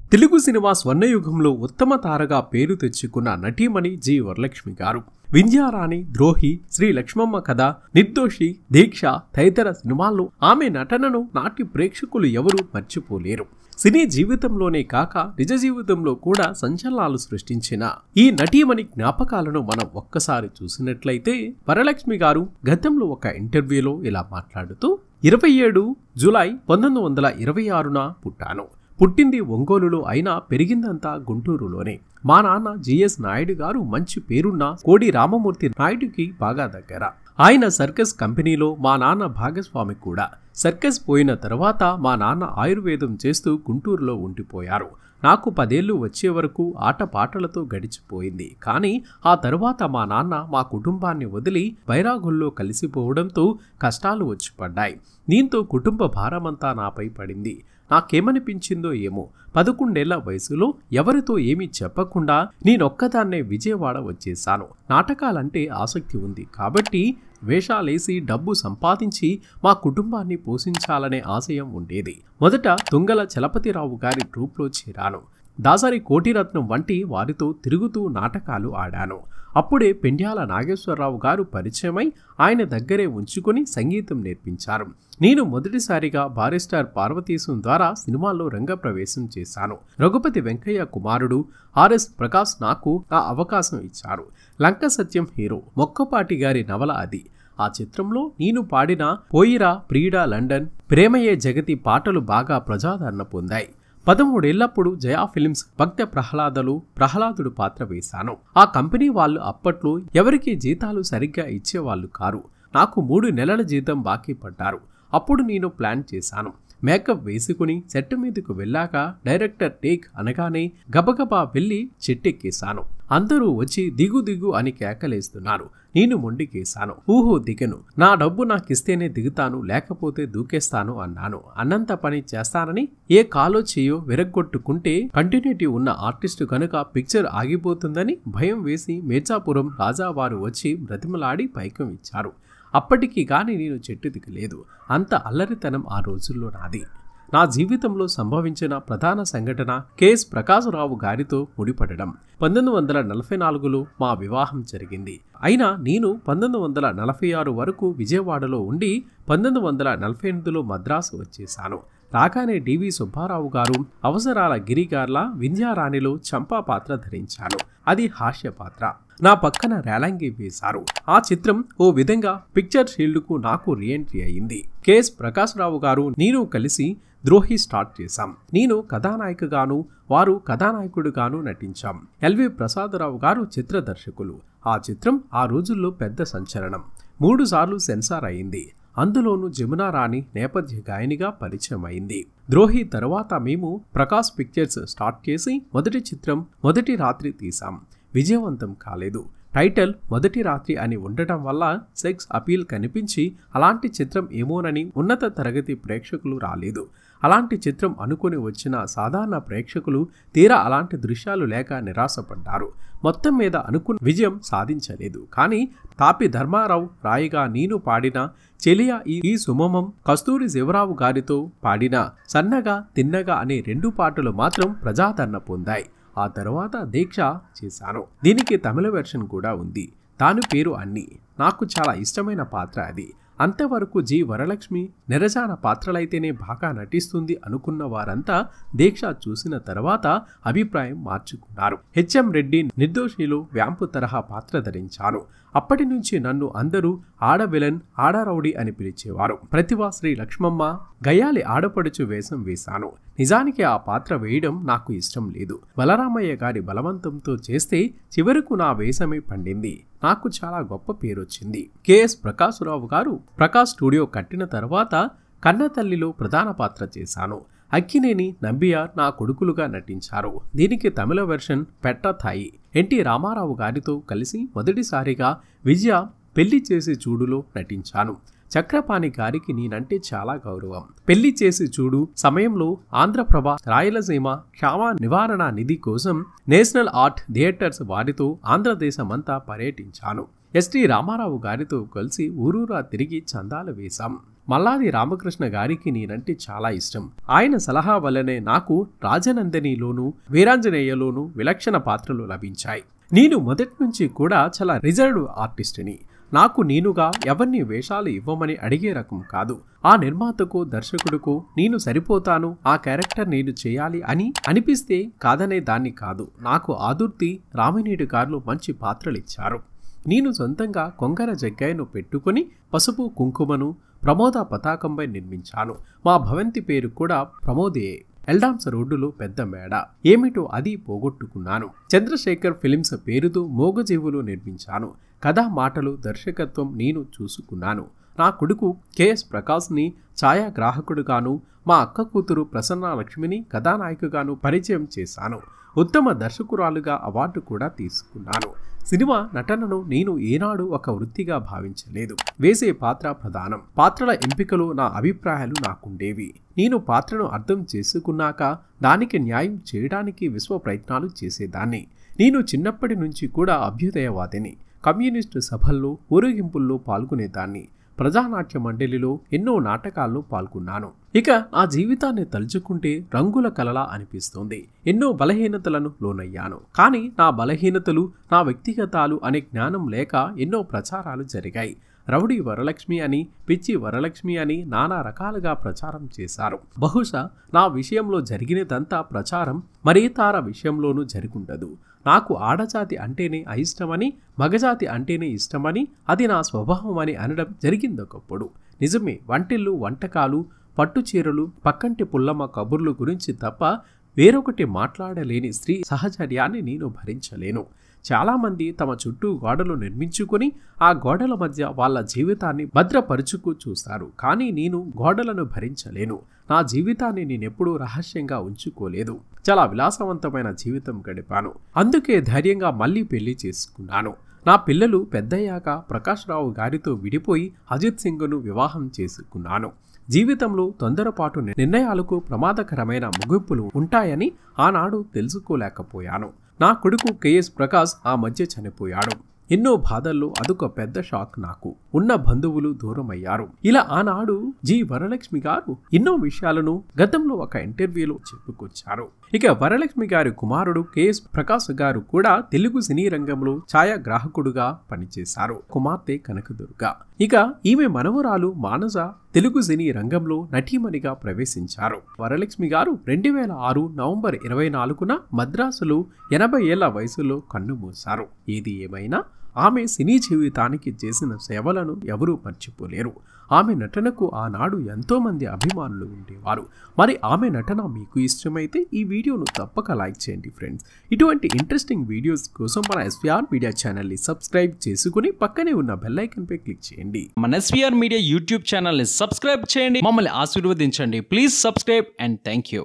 Telugu cinema స్వర్ణయుగంలో ఉత్తమ తారగా పేరు తెచ్చుకున్న నటీమణి జి వరలక్ష్మి గారు వింధ్యారాణి ద్రోహి శ్రీ లక్ష్మమ్మ కథ నిర్దోషి దీక్ష తదితర సినిమాల్లో ఆమె నటనను నాటి ప్రేక్షకులు ఎవరూ మర్చిపోలేరు సినీ జీవితంలోనే కాక నిజ జీవితంలో కూడా సంచలనాలు సృష్టించిన ఈ నటీమణి జ్ఞాపకాలను మనం ఒక్కసారి చూసినట్లయితే వరలక్ష్మి గారు గతంలో ఒక ఇంటర్వ్యూలో ఇలా మాట్లాడుతూ ఇరవై ఏడు జూలై పంతొమ్మిది వందల ఇరవై ఆరున పుట్టాను పుట్టింది ఒంగోలులో అయినా పెరిగిందంతా గుంటూరులోనే మా నాన్న జిఎస్ నాయుడు గారు మంచి పేరున్న కోడి రామమూర్తి నాయుడుకి బాగా దగ్గర ఆయన సర్కస్ కంపెనీలో మా నాన్న భాగస్వామి కూడా సర్కస్ పోయిన తర్వాత మా నాన్న ఆయుర్వేదం చేస్తూ గుంటూరులో ఉండిపోయారు నాకు పదేళ్లు వచ్చే వరకు ఆట పాటలతో గడిచిపోయింది కానీ ఆ తరువాత మా నాన్న మా కుటుంబాన్ని వదిలి బైరాగుల్లో కలిసిపోవడంతో కష్టాలు వచ్చి పడ్డాయి దీంతో కుటుంబ భారమంతా నాపై పడింది నాకేమనిపించిందో ఏమో పదకొండేళ్ల వయసులో ఎవరితో ఏమీ చెప్పకుండా నేనొక్కదాన్నే విజయవాడ వచ్చేశాను నాటకాలంటే ఆసక్తి ఉంది కాబట్టి వేషాలేసి డబ్బు సంపాదించి మా కుటుంబాన్ని పోషించాలనే ఆశయం ఉండేది మొదట తుంగల చలపతిరావు గారి ట్రూప్లో చేరాను దాసరి కోటిరత్నం వంటి వారితో తిరుగుతూ నాటకాలు ఆడాను అప్పుడే పెండ్యాల నాగేశ్వరరావు గారు పరిచయమై ఆయన దగ్గరే ఉంచుకొని సంగీతం నేర్పించారు నేను మొదటిసారిగా బారిస్టార్ పార్వతీశం ద్వారా సినిమాల్లో రంగప్రవేశం చేశాను రఘుపతి వెంకయ్య కుమారుడు ఆర్ఎస్ ప్రకాష్ నాకు ఆ అవకాశం ఇచ్చారు లంక సత్యం హీరో మొక్కపాటి గారి నవల అది ఆ చిత్రంలో నేను పాడిన పోయిరా ప్రీడా లండన్ ప్రేమయే జగతి పాటలు బాగా ప్రజాదరణ పొందాయి పదమూడేళ్లప్పుడు జయా ఫిలిమ్స్ భక్త ప్రహ్లాదలు ప్రహ్లాదుడు పాత్ర వేశాను ఆ కంపెనీ వాళ్ళు అప్పట్లో ఎవరికి జీతాలు సరిగ్గా ఇచ్చేవాళ్ళు కారు నాకు మూడు నెలల జీతం బాకీ పడ్డారు అప్పుడు నేను ప్లాన్ చేశాను మేకప్ వేసుకుని సెట్ మీదకు వెళ్ళాక డైరెక్టర్ టేక్ అనగానే గబగబా వెళ్ళి చెట్టెక్కేశాను అందరూ వచ్చి దిగు దిగు అని కేకలేస్తున్నారు నేను మొండికేశాను ఊహో దిగను నా డబ్బు నాకిస్తేనే దిగుతాను లేకపోతే దూకేస్తాను అన్నాను అన్నంత పని చేస్తానని ఏ కాలో చేయో విరగ్గొట్టుకుంటే కంటిన్యూటీ ఉన్న ఆర్టిస్టు కనుక పిక్చర్ ఆగిపోతుందని భయం వేసి మేర్జాపురం రాజావారు వచ్చి బ్రతిమలాడి పైకం ఇచ్చారు అప్పటికి గాని నేను చెట్టు దిగలేదు అంత అల్లరితనం ఆ రోజుల్లో నాది నా జీవితంలో సంభవించిన ప్రధాన సంఘటన కెఎస్ ప్రకాశరావు గారితో ముడిపడడం పంతొమ్మిది వందల నలభై నాలుగులో మా వివాహం జరిగింది అయినా నేను పంతొమ్మిది వందల నలభై ఆరు వరకు విజయవాడలో ఉండి పంతొమ్మిది వందల నలభై ఎనిమిదిలో మద్రాసు వచ్చేశాను రాగానే డివి సుబ్బారావు గారు అవసరాల గిరిగార్ల వింధ్యారాణిలో చంపా పాత్ర ధరించాను అది హాస్య పాత్ర నా పక్కన రేలంగి వేశారు ఆ చిత్రం ఓ విధంగా పిక్చర్ షీల్డ్కు నాకు రీఎంట్రీ అయింది కెఎస్ ప్రకాశ్రావు గారు నేను కలిసి ద్రోహి స్టార్ట్ చేశాం నేను కథానాయికగాను వారు కథానాయకుడుగాను నటించాం ఎల్వి ప్రసాదరావు గారు చిత్ర దర్శకులు ఆ చిత్రం ఆ రోజుల్లో పెద్ద సంచలనం మూడు సార్లు సెన్సార్ అయింది అందులోనూ జమునా రాణి నేపథ్య గాయనిగా పరిచయం అయింది ద్రోహి తర్వాత మేము ప్రకాష్ పిక్చర్స్ స్టార్ట్ చేసి మొదటి చిత్రం మొదటి రాత్రి తీసాం విజయవంతం కాలేదు టైటిల్ మొదటి రాత్రి అని ఉండటం వల్ల సెక్స్ అపీల్ కనిపించి అలాంటి చిత్రం ఏమోనని ఉన్నత తరగతి ప్రేక్షకులు రాలేదు అలాంటి చిత్రం అనుకుని వచ్చిన సాధారణ ప్రేక్షకులు తీరా అలాంటి దృశ్యాలు లేక నిరాశపడ్డారు మొత్తం మీద అనుకున్న విజయం సాధించలేదు కానీ తాపి ధర్మారావు రాయిగా నేను పాడిన చెలియా ఈ సుమమం కస్తూరి శివరావు గారితో పాడిన సన్నగా తిన్నగా అనే రెండు పాటలు మాత్రం ప్రజాదరణ పొందాయి ఆ తర్వాత దీక్ష చేశాను దీనికి తమిళ వెర్షన్ కూడా ఉంది దాని పేరు అన్ని నాకు చాలా ఇష్టమైన పాత్ర అది అంతవరకు జి వరలక్ష్మి నిరజాన పాత్రలైతేనే బాగా నటిస్తుంది అనుకున్న వారంతా దీక్ష చూసిన తర్వాత అభిప్రాయం మార్చుకున్నారు హెచ్ఎం రెడ్డి నిర్దోషిలో వ్యాంపు తరహా పాత్ర ధరించాను అప్పటి నుంచి నన్ను అందరూ ఆడ విలన్ ఆడ రౌడీ అని పిలిచేవారు ప్రతిభా శ్రీ లక్ష్మమ్మ గయాలి ఆడపడుచు వేషం వేశాను నిజానికి ఆ పాత్ర వేయడం నాకు ఇష్టం లేదు బలరామయ్య గారి బలవంతంతో చేస్తే చివరకు నా వేషమే పండింది నాకు చాలా గొప్ప పేరొచ్చింది కెఎస్ ప్రకాశ్రావు గారు ప్రకాష్ స్టూడియో కట్టిన తర్వాత కన్నతల్లిలో ప్రధాన పాత్ర చేశాను అక్కినేని నంబియార్ నా కొడుకులుగా నటించారు దీనికి తమిళ వెర్షన్ పెట్టథాయి ఎన్టీ రామారావు గారితో కలిసి మొదటిసారిగా విజయ పెళ్లి చేసి చూడులో నటించాను చక్రపాణి గారికి నేనంటే చాలా గౌరవం పెళ్లి చేసి చూడు సమయంలో ఆంధ్రప్రభ రాయలసీమ క్షామ నివారణ నిధి కోసం నేషనల్ ఆర్ట్ థియేటర్స్ వారితో ఆంధ్రదేశమంతా పర్యటించాను ఎస్టీ రామారావు గారితో కలిసి ఊరూరా తిరిగి చందాలు వేశాం మల్లాది రామకృష్ణ గారికి నేనంటే చాలా ఇష్టం ఆయన సలహా వల్లనే నాకు రాజనందినిలోను వీరాంజనేయలోను విలక్షణ పాత్రలు లభించాయి నేను మొదటి నుంచి కూడా చాలా రిజర్వ్డ్ ఆర్టిస్ట్ని నాకు నేనుగా ఎవరిని వేషాలు ఇవ్వమని అడిగే రకం కాదు ఆ నిర్మాతకు దర్శకుడుకు నేను సరిపోతాను ఆ క్యారెక్టర్ నేను చేయాలి అని అనిపిస్తే కాదనే దాన్ని కాదు నాకు ఆదుర్తి రామినేడు గారు మంచి పాత్రలు ఇచ్చారు నేను సొంతంగా కొంగర జగ్గయ్యను పెట్టుకుని పసుపు కుంకుమను ప్రమోద పతాకంపై నిర్మించాను మా భవంతి పేరు కూడా ప్రమోదే ఎల్డామ్స్ రోడ్డులో పెద్ద మేడ ఏమిటో అది పోగొట్టుకున్నాను చంద్రశేఖర్ ఫిలిమ్స్ పేరుతో మోగజీవులు నిర్మించాను కథా మాటలు దర్శకత్వం నేను చూసుకున్నాను నా కొడుకు కెఎస్ ప్రకాష్ని ఛాయాగ్రాహకుడుగాను మా అక్క కూతురు ప్రసన్న లక్ష్మిని కథానాయికగాను పరిచయం చేశాను ఉత్తమ దర్శకురాలుగా అవార్డు కూడా తీసుకున్నాను సినిమా నటనను నేను ఏనాడు ఒక వృత్తిగా భావించలేదు వేసే పాత్ర ప్రధానం పాత్రల ఎంపికలో నా అభిప్రాయాలు నాకుండేవి నేను పాత్రను అర్థం చేసుకున్నాక దానికి న్యాయం చేయడానికి విశ్వ ప్రయత్నాలు చేసేదాన్ని నేను చిన్నప్పటి నుంచి కూడా అభ్యుదయవాదిని కమ్యూనిస్టు సభల్లో ఊరేగింపుల్లో పాల్గొనేదాన్ని ప్రజానాట్య మండలిలో ఎన్నో నాటకాల్లో పాల్గొన్నాను ఇక నా జీవితాన్ని తలుచుకుంటే రంగుల కలలా అనిపిస్తుంది ఎన్నో బలహీనతలను లోనయ్యాను కానీ నా బలహీనతలు నా వ్యక్తిగతాలు అనే జ్ఞానం లేక ఎన్నో ప్రచారాలు జరిగాయి రౌడీ వరలక్ష్మి అని పిచ్చి వరలక్ష్మి అని నానా రకాలుగా ప్రచారం చేశారు బహుశా నా విషయంలో జరిగినదంతా ప్రచారం మరే తార విషయంలోనూ జరుగుండదు నాకు ఆడజాతి అంటేనే అయిష్టమని మగజాతి అంటేనే ఇష్టమని అది నా స్వభావం అని అనడం జరిగిందొకప్పుడు నిజమే వంటిల్లు వంటకాలు పట్టు చీరలు పక్కంటి పుల్లమ్మ కబుర్లు గురించి తప్ప వేరొకటి మాట్లాడలేని స్త్రీ సహచర్యాన్ని నేను భరించలేను చాలామంది తమ చుట్టూ గోడలు నిర్మించుకొని ఆ గోడల మధ్య వాళ్ళ జీవితాన్ని భద్రపరుచుకు చూస్తారు కానీ నేను గోడలను భరించలేను నా జీవితాన్ని నేనెప్పుడూ రహస్యంగా ఉంచుకోలేదు చాలా విలాసవంతమైన జీవితం గడిపాను అందుకే ధైర్యంగా మళ్ళీ పెళ్లి చేసుకున్నాను నా పిల్లలు పెద్దయ్యాక ప్రకాష్ రావు గారితో విడిపోయి అజిత్ సింగ్ను వివాహం చేసుకున్నాను జీవితంలో తొందరపాటు నిర్ణయాలకు ప్రమాదకరమైన ముగింపులు ఉంటాయని ఆనాడు తెలుసుకోలేకపోయాను నా కొడుకు కెఎస్ ప్రకాష్ ఆ మధ్య చనిపోయాడు ఎన్నో బాధల్లో అదొక పెద్ద షాక్ నాకు ఉన్న బంధువులు దూరమయ్యారు ఇలా ఆనాడు జి వరలక్ష్మి గారు ఎన్నో విషయాలను గతంలో ఒక ఇంటర్వ్యూలో చెప్పుకొచ్చారు ఇక వరలక్ష్మి గారి కుమారుడు కెఎస్ ప్రకాష్ గారు కూడా తెలుగు సినీ రంగంలో ఛాయాగ్రాహకుడుగా పనిచేశారు కుమార్తె కనకదుర్గ ఇక ఈమె మనవరాలు మానస తెలుగు సినీ రంగంలో నటీమణిగా ప్రవేశించారు వరలక్ష్మి గారు రెండు వేల ఆరు నవంబర్ ఇరవై నాలుగున మద్రాసులో ఎనభై ఏళ్ల వయసులో కన్నుమూశారు ఏది ఏమైనా ఆమె సినీ జీవితానికి చేసిన సేవలను ఎవరూ మర్చిపోలేరు ఆమె నటనకు ఆనాడు ఎంతోమంది అభిమానులు ఉండేవారు మరి ఆమె నటన మీకు ఇష్టమైతే ఈ వీడియోను తప్పక లైక్ చేయండి ఫ్రెండ్స్ ఇటువంటి ఇంట్రెస్టింగ్ వీడియోస్ కోసం మన ఎస్విఆర్ మీడియా ఛానల్ని సబ్స్క్రైబ్ చేసుకుని పక్కనే ఉన్న బెల్ ఐకన్పై క్లిక్ చేయండి మన ఎస్వీఆర్ మీడియా యూట్యూబ్ ఛానల్ని సబ్స్క్రైబ్ చేయండి మమ్మల్ని ఆశీర్వదించండి please subscribe and thank you